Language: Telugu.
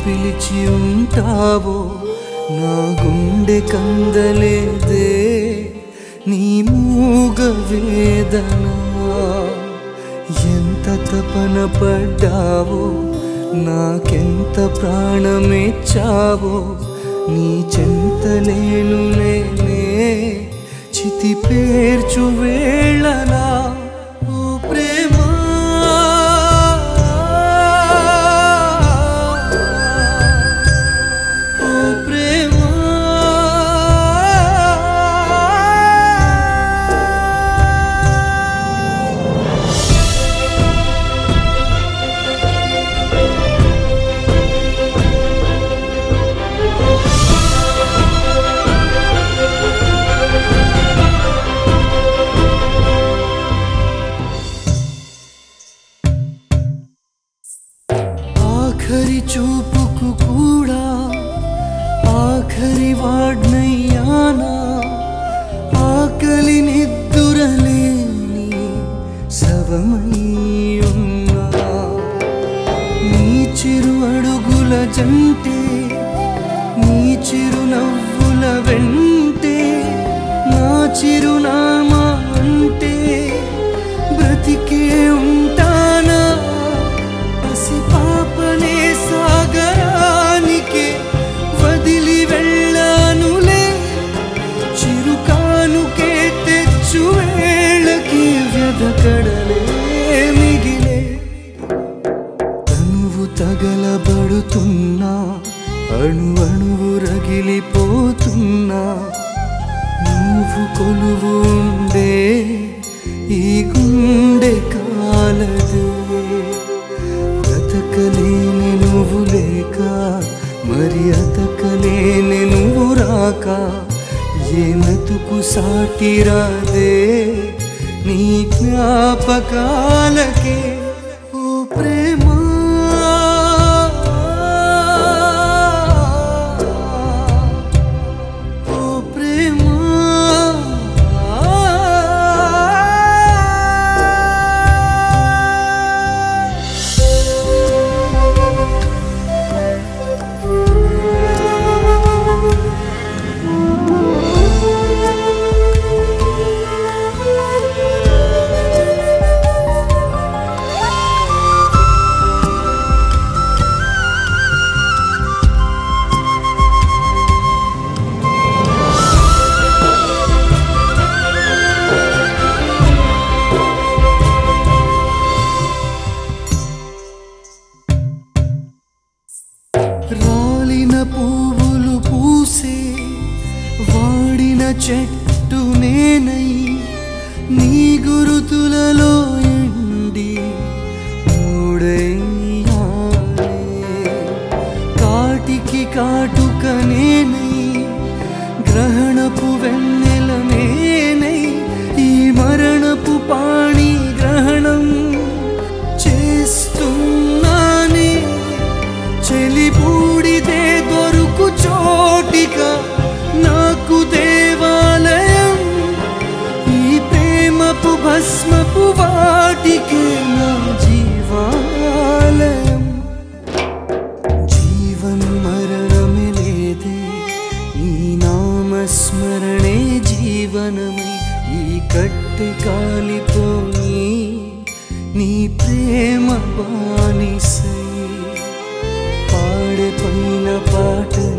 పిలిచి ఉంటావో నా గుండె కందలేదే నీ మూగ వేదన ఎంత తపన పడ్డావో నాకెంత ప్రాణమేచ్చావో నీ చెంత నేను నేనే చితి పేర్చు వేళలా ఓ ప్రేమా ఓ ప్రేమా ఆఖరి చూపుకు కూడా ఆఖరి వాడ్నయ్యానా ఆకలి నిద్దురలేని శవమై ఉన్నా నీ చిరు అడుగుల జంటే నీ చిరు నవ్వుల వెంటే నా చిరునామా అంటే బ్రతికే ఉంటానా పసి పాపనే సాగరానికే వదిలి వెళ్ళానులే చిరుకానుకే తెచ్చు వేళకి వ్యధకడలే మిగిలే తనువు తగలబడుతున్నా అణు అణువు రగిలిపోతున్నా నువ్వు కొలువు ఉండే ఈ గుండె కాలదే బ్రతకలేని నువ్వు లేక మరి అతకలేని నువ్వు రాక ఏ మతుకు సాటిరాదే నీ జ్ఞాపకాలకే ఓ ప్రేమా ఓ ప్రేమా రాలిన పువ్వులు పూసే వాడిన చెట్టు నేనై నీ గురుతులలో ఎండి మూడయ్యానే కాటికి కాటుక నేనై గ్రహణపు వెన్నెల నేనై ఈ మరణపు పాణి గ్రహణం చేస్తున్నానే చెలి బూడిదే దొరుకు చోటిక నాకు దేవాలయం ఈ ప్రేమపు భస్మపు వాటికే నా జీవాలయం జీవన్ మరణమే లేదే ఈ నామస్మరణే జీవనమై ఈ కట్టె కాలిపోయి నీ ప్రేమ బానిసై పాడే పైన పాట